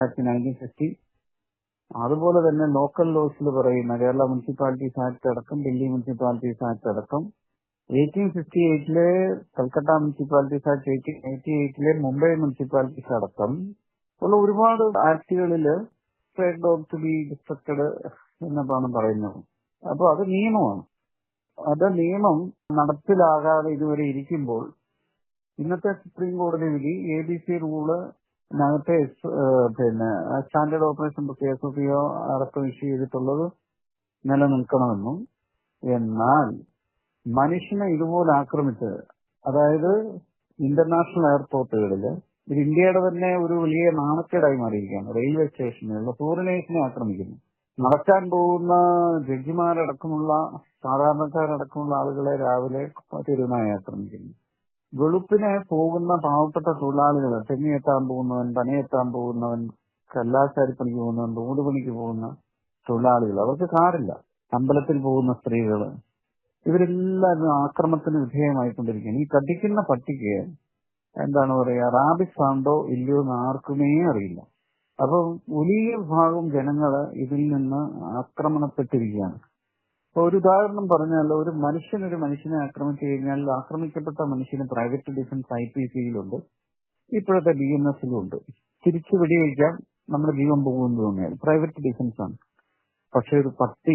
nineteen fifty അതുപോലെ തന്നെ local ലോസിൽ പറയുന്ന കേരള മുനിസിപ്പാലിറ്റീസ് ആക്ട് അടക്കം ഡൽഹി മുനിസിപ്പാലിറ്റീസ് ആക്ട് അടക്കം എയ്റ്റീൻ ഫിഫ്റ്റി എയ്റ്റിലെ Calcutta municipalities act eighteen eighty എയ്റ്റിലെ മുംബൈ മുനിസിപ്പാലിറ്റീസ് അടക്കം ഉള്ള ഒരുപാട് ആക്ടുകളിൽ stray dog to be destructed എന്നതാണ് പറയുന്നത് അപ്പോൾ അത് നിയമമാണ് അത് നിയമം നടപ്പിലാകാതെ ഇതുവരെ ഇരിക്കുമ്പോൾ ഇന്നത്തെ സുപ്രീം കോടതി വിധി എ ബി സി റൂള് നകത്തെ പിന്നെ സ്റ്റാൻഡേർഡ് ഓപ്പറേഷൻ എസ് ഒ പിയോ അടക്കം ഇഷ്യൂ ചെയ്തിട്ടുള്ളത് നിലനിൽക്കണമെന്നും എന്നാൽ മനുഷ്യനെ ഇതുപോലെ ആക്രമിച്ച് അതായത് ഇന്റർനാഷണൽ എയർപോർട്ടുകളിൽ ഇത് ഇന്ത്യയുടെ തന്നെ ഒരു വലിയ നാണക്കേടായി മാറിയിരിക്കുകയാണ് റെയിൽവേ സ്റ്റേഷനുകളിൽ ഫോറിനേഴ്സിനെ ആക്രമിക്കുന്നു നടക്കാൻ പോകുന്ന ജഡ്ജിമാരടക്കമുള്ള സാധാരണക്കാരടക്കമുള്ള ആളുകളെ രാവിലെ തെരുവിനായി ആക്രമിക്കുന്നു വെളുപ്പിനെ പോകുന്ന പാവപ്പെട്ട തൊഴിലാളികൾ തെങ്ങിയെത്താൻ പോകുന്നവൻ പണിയെത്താൻ പോകുന്നവൻ കല്ലാശാരിപ്പണിക്ക് പോകുന്നവൻ റോഡ് പണിക്ക് പോകുന്ന തൊഴിലാളികൾ അവർക്ക് കാറില്ല അമ്പലത്തിൽ പോകുന്ന സ്ത്രീകൾ ഇവരെല്ലാവരും ആക്രമണത്തിന് വിധേയമായിക്കൊണ്ടിരിക്കുകയാണ് ഈ കടിക്കുന്ന പട്ടിക്ക് എന്താണ് പറയാ റാബിസ് ആണ്ടോ ഇല്ലയോ എന്ന് ആർക്കുമേ അറിയില്ല അപ്പൊ വലിയ ഭാഗം ജനങ്ങള് ഇതിൽ നിന്ന് ആക്രമണപ്പെട്ടിരിക്കുകയാണ് അപ്പൊ ഒരു ഉദാഹരണം പറഞ്ഞാൽ ഒരു മനുഷ്യൻ ഒരു മനുഷ്യനെ ആക്രമിച്ചു കഴിഞ്ഞാൽ ആക്രമിക്കപ്പെട്ട മനുഷ്യന് പ്രൈവറ്റ് ഡിഫൻസ് ഐ പി സിയിലുണ്ട് ഇപ്പോഴത്തെ ബി എൻ എസിലും ഉണ്ട് തിരിച്ചു വെടിവെക്കാം നമ്മുടെ ജീവൻ പോകുമെന്ന് തോന്നിയാൽ പ്രൈവറ്റ് ഡിഫൻസ് ആണ് പക്ഷെ ഒരു പട്ടി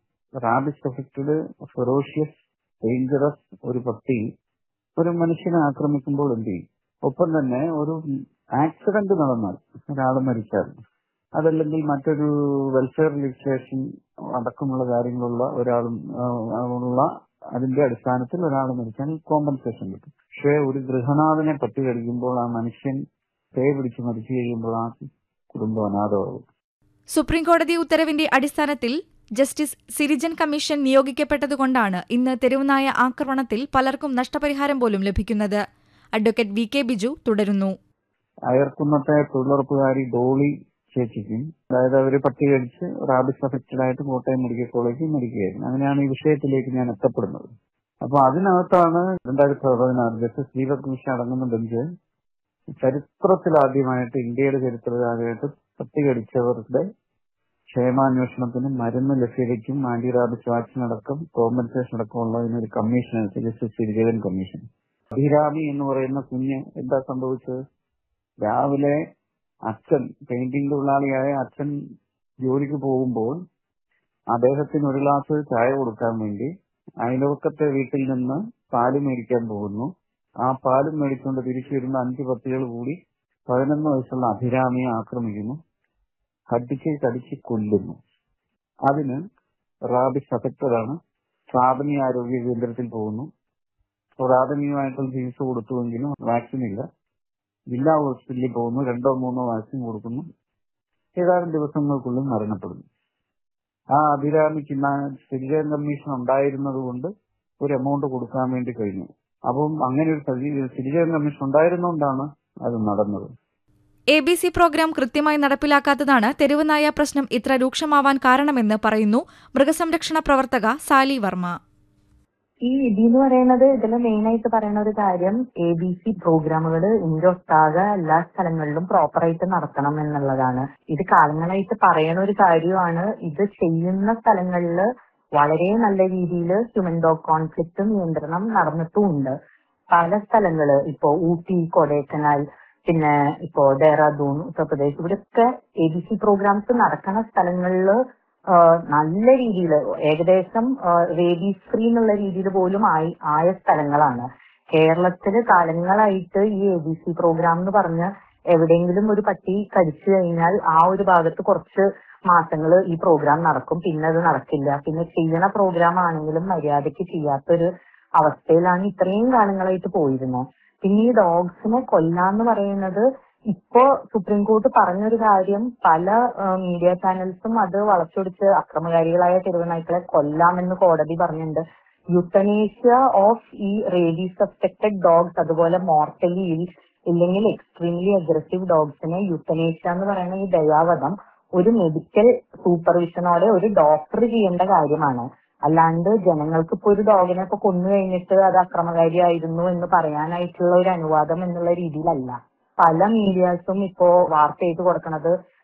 റാബിസ് എഫക്റ്റഡ് ഫെറോഷ്യസ് ഡേഞ്ചറസ് ഒരു പട്ടി ഒരു മനുഷ്യനെ ആക്രമിക്കുമ്പോൾ എന്ത് ചെയ്യും ഒപ്പം തന്നെ ഒരു ആക്സിഡന്റ് നടന്നാൽ ഒരാൾ മരിച്ചാൽ അതല്ലെങ്കിൽ മറ്റൊരു വെൽഫെയർ ലെജിസ്ലേഷൻ അടക്കമുള്ള കാര്യങ്ങളുള്ള ഒരാളും ഉള്ള അതിന്റെ അടിസ്ഥാനത്തിൽ ഒരാൾ മരിച്ചാൽ കോമ്പൻസേഷൻ കിട്ടും പക്ഷേ ഒരു ഗൃഹനാഥനെ പറ്റി കഴിക്കുമ്പോൾ ആ മനുഷ്യൻ പേ പിടിച്ച് മരിച്ചു കഴിയുമ്പോൾ ആ കുടുംബം അനാഥമാകും സുപ്രീംകോടതി ഉത്തരവിന്റെ അടിസ്ഥാനത്തിൽ ജസ്റ്റിസ് സിരിജൻ കമ്മീഷൻ നിയോഗിക്കപ്പെട്ടതുകൊണ്ടാണ് ഇന്ന് തെരുവുനായ ആക്രമണത്തിൽ പലർക്കും നഷ്ടപരിഹാരം പോലും ലഭിക്കുന്നത് അഡ്വക്കേറ്റ് വി കെ ബിജു തുടരുന്നു അയർക്കുന്നത്തെ തൊഴിലുറപ്പുകാരി ഡോളി ചേച്ചിക്കും അതായത് അവര് പട്ടി കടിച്ച് റാബിസ് അഫക്റ്റഡ് ആയിട്ട് കോട്ടയം മെഡിക്കൽ കോളേജിൽ മരിക്കുകയായിരുന്നു അങ്ങനെയാണ് ഈ വിഷയത്തിലേക്ക് ഞാൻ എത്തപ്പെടുന്നത് അപ്പൊ അതിനകത്താണ് രണ്ടായിരത്തി പതിനാറ് ജസ്റ്റിസ് ദീപക് മിശ്ര അടങ്ങുന്ന ബെഞ്ച് ചരിത്രത്തിലാദ്യമായിട്ട് ഇന്ത്യയുടെ ചരിത്രത്തിലാദ്യമായിട്ട് പട്ടി കടിച്ചവരുടെ ക്ഷേമാന്വേഷണത്തിനും മരുന്ന് ലഭ്യതയ്ക്കും ആന്റി റാബിസ് വാക്സിൻ അടക്കം കോമ്പൻസേഷൻ അടക്കം ഉള്ളതിനൊരു commission justice Sirijayan commission Abhirami എന്ന് പറയുന്ന കുഞ്ഞ് എന്താ സംഭവിച്ചത് രാവിലെ അച്ഛൻ പെയിന്റിംഗ് തൊഴിലാളിയായ അച്ഛൻ ജോലിക്ക് പോകുമ്പോൾ അദ്ദേഹത്തിന് ഒരു ഗ്ലാസ് ചായ കൊടുക്കാൻ വേണ്ടി അയൽവക്കത്തെ വീട്ടിൽ നിന്ന് പാല് മേടിക്കാൻ പോകുന്നു ആ പാലും മേടിച്ചുകൊണ്ട് തിരിച്ചു വരുന്ന അഞ്ച് പത്തികൾ കൂടി പതിനൊന്ന് വയസ്സുള്ള അഭിരാമിയെ ആക്രമിക്കുന്നു കടിച്ച് കടിച്ച് കൊല്ലുന്നു അതിന് റാബിസ് അഫക്റ്റഡാണ് പ്രാഥമിക ആരോഗ്യ കേന്ദ്രത്തിൽ പോകുന്നു പ്രാഥമികമായിട്ടുള്ള ചികിത്സ കൊടുത്തുവെങ്കിലും വാക്സിൻ ഇല്ല ജില്ലാ ഹോസ്പിറ്റലിൽ പോകുന്നു രണ്ടോ മൂന്നോ വാക്സിൻ കൊടുക്കുന്നു ഏതാനും ദിവസങ്ങൾക്കുള്ളിൽ മരണപ്പെടുന്നു ആ അഭിരാമിക്ക് സിരിജൻ കമ്മീഷൻ ഉണ്ടായിരുന്നത് കൊണ്ട് ഒരു എമൗണ്ട് കൊടുക്കാൻ വേണ്ടി കഴിഞ്ഞു അപ്പം അങ്ങനെ ഒരു സിരിജൻ കമ്മീഷൻ ഉണ്ടായിരുന്നുകൊണ്ടാണ് അത് നടന്നത് എ ബി സി പ്രോഗ്രാം കൃത്യമായി നടപ്പിലാക്കാത്തതാണ് തെരുവുനായ പ്രശ്നം ഇത്ര രൂക്ഷമാവാൻ കാരണമെന്ന് പറയുന്നു മൃഗസംരക്ഷണ പ്രവർത്തക സാലി വർമ്മ ഈ വിധി എന്ന് പറയുന്നത് ഇതിൽ മെയിൻ ആയിട്ട് പറയുന്ന ഒരു കാര്യം എ ബി സി പ്രോഗ്രാമുകൾ ഇന്ത്യ ഒട്ടാകെ എല്ലാ സ്ഥലങ്ങളിലും പ്രോപ്പറായിട്ട് നടത്തണം എന്നുള്ളതാണ് ഇത് കാലങ്ങളായിട്ട് പറയുന്ന ഒരു കാര്യമാണ് ഇത് ചെയ്യുന്ന സ്ഥലങ്ങളിൽ വളരെ നല്ല രീതിയിൽ ഹ്യൂമൻ ഡോഗ് കോൺഫ്ലിക്റ്റ് നിയന്ത്രണം നടന്നിട്ടുമുണ്ട് പല സ്ഥലങ്ങള് ഇപ്പോ ഊട്ടി കൊടൈക്കനാൽ പിന്നെ ഇപ്പോ ഡെഹ്റാദൂൺ ഉത്തർപ്രദേശ് ഇവിടെയൊക്കെ എ ബി സി പ്രോഗ്രാംസ് നടക്കുന്ന സ്ഥലങ്ങളിൽ നല്ല രീതിയിൽ ഏകദേശം റേബീസ് ഫ്രീ എന്നുള്ള രീതിയിൽ പോലും ആയി ആയ സ്ഥലങ്ങളാണ് കേരളത്തില് കാലങ്ങളായിട്ട് ഈ എ ബി സി പ്രോഗ്രാം എന്ന് പറഞ്ഞ് എവിടെയെങ്കിലും ഒരു പട്ടി കടിച്ചു കഴിഞ്ഞാൽ ആ ഒരു ഭാഗത്ത് കുറച്ച് മാസങ്ങൾ ഈ പ്രോഗ്രാം നടക്കും പിന്നെ അത് നടക്കില്ല പിന്നെ ചെയ്യണ പ്രോഗ്രാം ആണെങ്കിലും മര്യാദയ്ക്ക് ചെയ്യാത്തൊരു അവസ്ഥയിലാണ് ഇത്രയും കാലങ്ങളായിട്ട് പോയിരുന്നത് പിന്നെ ഈ ഡോഗ്സിനെ കൊല്ലാന്ന് പറയുന്നത് ഇപ്പോ സുപ്രീം കോർട്ട് പറഞ്ഞൊരു കാര്യം പല മീഡിയ ചാനൽസും അത് വളച്ചൊടിച്ച് അക്രമകാരികളായ തെരുവുനായ്ക്കളെ കൊല്ലാമെന്ന് കോടതി പറഞ്ഞിട്ടുണ്ട് യുട്ടനേഷ്യ ഓഫ് ഈ റേഡീസ് സസ്പെക്ടഡ് ഡോഗ്സ് അതുപോലെ മോർട്ടലി ഇൽ ഇല്ലെങ്കിൽ എക്സ്ട്രീംലി അഗ്രസീവ് ഡോഗ്സിനെ യുട്ടനേഷ്യ എന്ന് പറയുന്ന ഈ ദയാവധം ഒരു മെഡിക്കൽ സൂപ്പർവിഷനോടെ ഒരു ഡോക്ടർ ചെയ്യേണ്ട കാര്യമാണ് അല്ലാണ്ട് ജനങ്ങൾക്ക് ഇപ്പൊ ഒരു ഡോഗിനെ ഇപ്പൊ കൊന്നു കഴിഞ്ഞിട്ട് അത് അക്രമകാരിയായിരുന്നു എന്ന് പറയാനായിട്ടുള്ള ഒരു അനുവാദം എന്നുള്ള രീതിയിലല്ല പല മീഡിയാസും ഇപ്പോ വാർത്ത ചെയ്ത് കൊടുക്കണത്